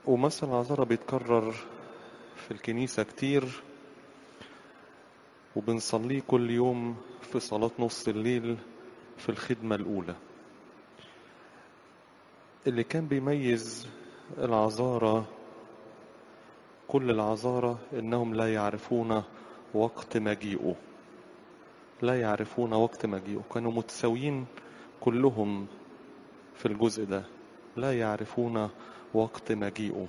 ومثل العذراء بيتكرر في الكنيسة كتير وبنصليه كل يوم في صلاة نص الليل في الخدمة الأولى اللي كان بيميز العذارى كل العذارى إنهم لا يعرفون وقت مجيئه لا يعرفون وقت مجيئه كانوا متساويين كلهم في الجزء ده لا يعرفون وقت مجيئه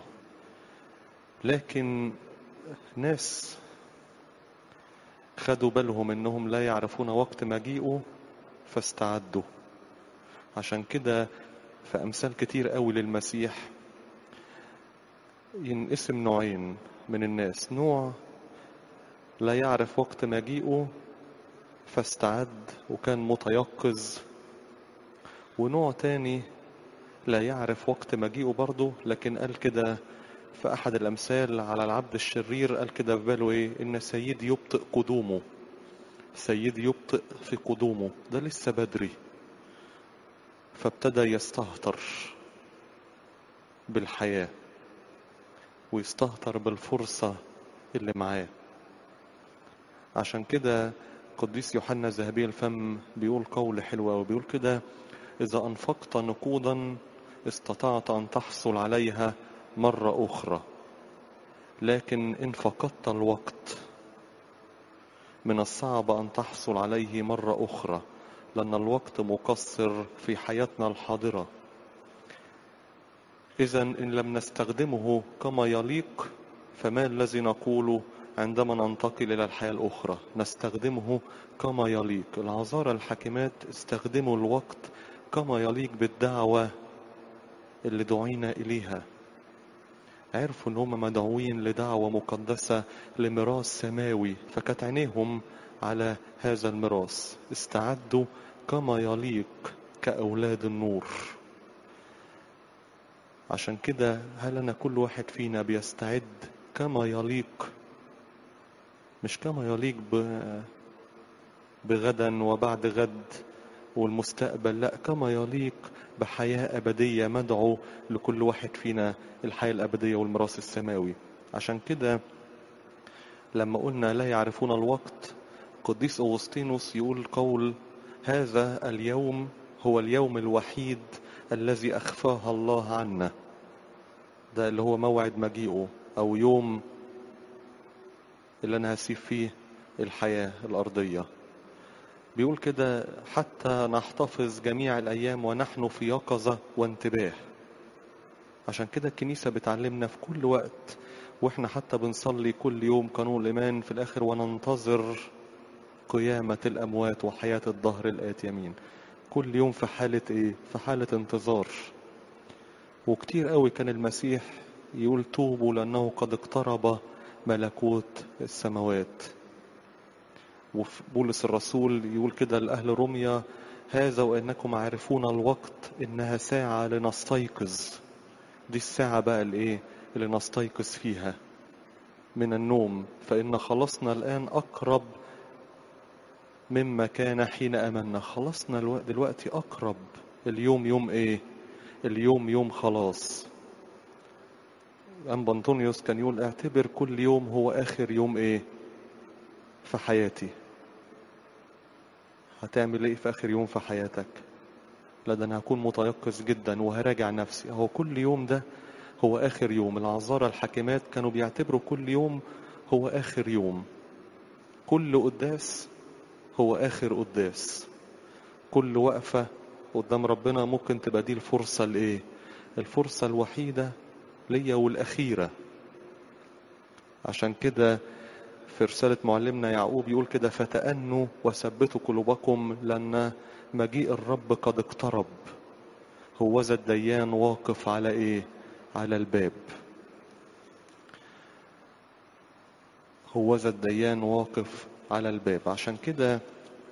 لكن ناس خدوا بالهم انهم لا يعرفون وقت مجيئه فاستعدوا عشان كده في امثال كتير قوي للمسيح ينقسم نوعين من الناس نوع لا يعرف وقت مجيئه فاستعد وكان متيقظ ونوع تاني لا يعرف وقت مجيئه برضه لكن قال كده في أحد الأمثال على العبد الشرير قال كده في باله إيه إن سيدي يبطئ قدومه سيدي يبطئ في قدومه ده لسه بدري فابتدى يستهتر بالحياة ويستهتر بالفرصة اللي معاه عشان كده قديس يوحنا ذهبي الفم بيقول قول حلو وبيقول كده إذا أنفقت نقودا استطعت أن تحصل عليها مرة أخرى لكن إن فقدت الوقت من الصعب أن تحصل عليه مرة أخرى لأن الوقت مقصر في حياتنا الحاضرة إذا إن لم نستخدمه كما يليق فما الذي نقوله عندما ننتقل إلى الحياة الأخرى نستخدمه كما يليق العذارى الحاكمات استخدموا الوقت كما يليق بالدعوة اللي دعينا إليها عرفوا ان هم مدعوين لدعوة مقدسة لميراث سماوي فكانت عينيهم على هذا الميراث استعدوا كما يليق كأولاد النور عشان كده هل أنا كل واحد فينا بيستعد كما يليق مش كما يليق ب... بغدا وبعد غد والمستقبل لا كما يليق بحياة أبدية مدعو لكل واحد فينا الحياة الأبدية والميراث السماوي عشان كده لما قلنا لا يعرفون الوقت قديس أغسطينوس يقول قول هذا اليوم هو اليوم الوحيد الذي أخفاه الله عنا ده اللي هو موعد مجيئه أو يوم اللي أنا هسيب فيه الحياة الأرضية بيقول كده حتى نحتفظ جميع الأيام ونحن في يقظة وانتباه عشان كده الكنيسة بتعلمنا في كل وقت واحنا حتى بنصلي كل يوم قانون الإيمان في الآخر وننتظر قيامة الأموات وحياة الظهر الآتي يمين كل يوم في حالة إيه؟ في حالة انتظار وكتير قوي كان المسيح يقول توبوا لأنه قد اقترب ملكوت السماوات وفي بولس الرسول يقول كده لأهل روميا هذا وإنكم عارفون الوقت إنها ساعة لنستيقظ دي الساعة بقى الإيه اللي نستيقظ فيها من النوم فإن خلصنا الآن أقرب مما كان حين أمنا خلصنا الوقت دلوقتي أقرب اليوم يوم إيه اليوم يوم خلاص أم أنطونيوس كان يقول اعتبر كل يوم هو آخر يوم إيه في حياتي هتعمل ايه في اخر يوم في حياتك لا ده انا هكون متيقظ جدا وهراجع نفسي هو كل يوم ده هو اخر يوم العذارى الحاكمات كانوا بيعتبروا كل يوم هو اخر يوم كل قداس هو اخر قداس كل وقفة قدام ربنا ممكن تبقى دي الفرصة الايه الفرصة الوحيدة ليا والاخيرة عشان كده في رسالة معلمنا يعقوب يقول كده فتأنوا وثبتوا قلوبكم لأن مجيء الرب قد اقترب هو ذا الديان واقف على ايه على الباب هو ذا الديان واقف على الباب عشان كده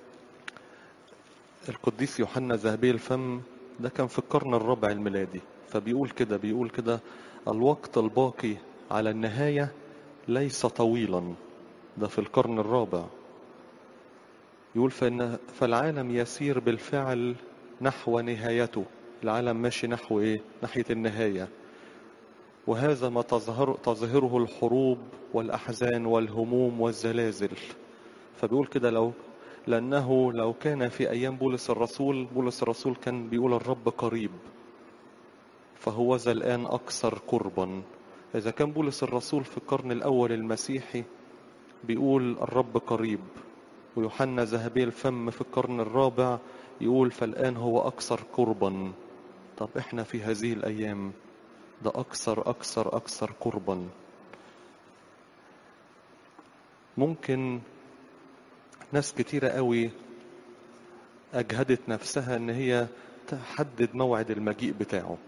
القديس يوحنا ذهبي الفم ده كان في القرن الرابع الميلادي فبيقول كده بيقول كده الوقت الباقي على النهاية ليس طويلا ده في القرن الرابع يقول فإن فالعالم يسير بالفعل نحو نهايته العالم ماشي نحو ايه ناحية النهاية وهذا ما تظهر تظهره الحروب والأحزان والهموم والزلازل فبيقول كده لو لأنه لو كان في أيام بولس الرسول بولس الرسول كان بيقول الرب قريب فهو ذا الآن أكثر قربا إذا كان بولس الرسول في القرن الأول المسيحي بيقول الرب قريب ويوحنا ذهبي الفم في القرن الرابع يقول فالآن هو أكثر قربا طب إحنا في هذه الأيام ده أكثر أكثر أكثر قربا ممكن ناس كتيرة قوي أجهدت نفسها إن هي تحدد موعد المجيء بتاعه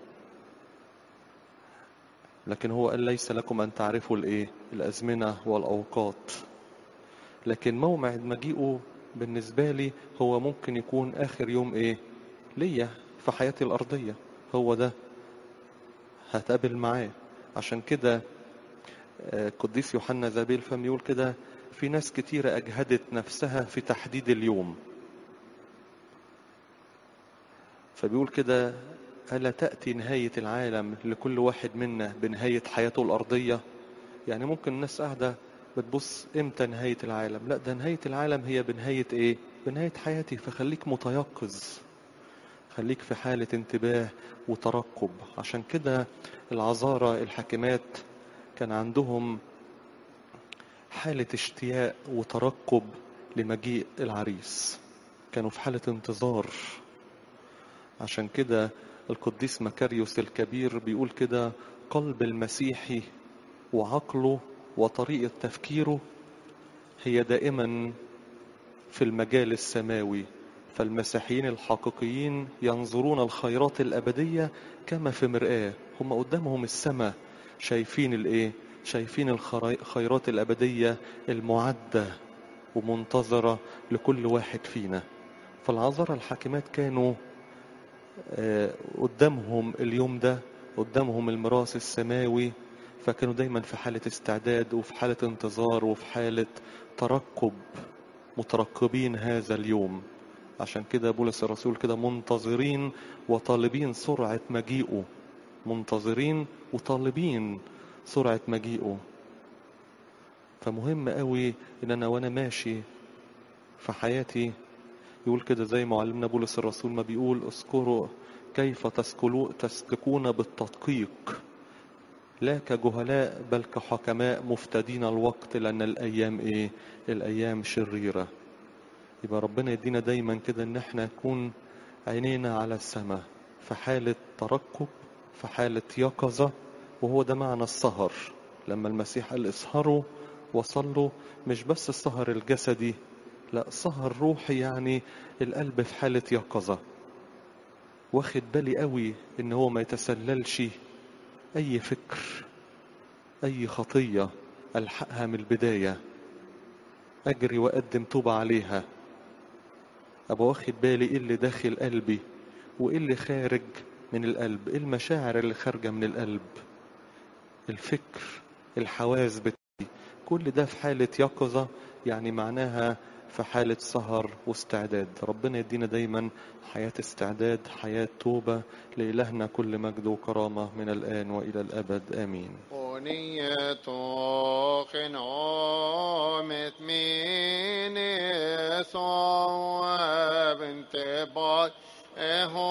لكن هو قال ليس لكم أن تعرفوا الإيه الأزمنة والأوقات لكن موعد مجيئه بالنسبة لي هو ممكن يكون آخر يوم إيه ليا في حياتي الأرضية هو ده هتقابل معاه عشان كده قديس يوحنا ذابيل الفم يقول كده في ناس كتيرة أجهدت نفسها في تحديد اليوم فبيقول كده ألا تأتي نهاية العالم لكل واحد منا بنهاية حياته الأرضية يعني ممكن الناس قاعدة بتبص امتى نهاية العالم لا ده نهاية العالم هي بنهاية ايه بنهاية حياتي فخليك متيقظ خليك في حالة انتباه وترقب عشان كده العذارى الحاكمات كان عندهم حالة اشتياق وترقب لمجيء العريس كانوا في حالة انتظار عشان كده القديس مكاريوس الكبير بيقول كده قلب المسيحي وعقله وطريقة تفكيره هي دائما في المجال السماوي فالمسيحيين الحقيقيين ينظرون الخيرات الأبدية كما في مرآة هم قدامهم السماء شايفين الايه شايفين الخيرات الأبدية المعدة ومنتظرة لكل واحد فينا فالعذراء الحاكمات كانوا قدامهم اليوم ده قدامهم الميراث السماوي فكانوا دايما في حالة استعداد وفي حالة انتظار وفي حالة ترقب مترقبين هذا اليوم عشان كده بولس الرسول كده منتظرين وطالبين سرعة مجيئه منتظرين وطالبين سرعة مجيئه فمهم قوي ان انا وانا ماشي في حياتي يقول كده زي معلمنا بولس الرسول ما بيقول اذكروا كيف تسلكون بالتدقيق لا كجهلاء بل كحكماء مفتدين الوقت لأن الأيام إيه؟ الأيام شريرة يبقى ربنا يدينا دايما كده إن احنا نكون عينينا على السماء في حالة ترقب في حالة يقظة وهو ده معنى السهر لما المسيح قال اسهروا وصلوا مش بس السهر الجسدي لا سهر روحي يعني القلب في حالة يقظة واخد بالي قوي ان هو ما يتسللش اي فكر اي خطية الحقها من البداية اجري واقدم توبة عليها ابقى واخد بالي ايه اللي داخل قلبي وايه اللي خارج من القلب ايه المشاعر اللي خارجة من القلب الفكر الحواس بتاعي كل ده في حالة يقظة يعني معناها في حالة سهر واستعداد ربنا يدينا دايما حياة استعداد حياة توبة لإلهنا كل مجد وكرامة من الآن وإلى الأبد آمين ونية خنعومت من صواب انتباه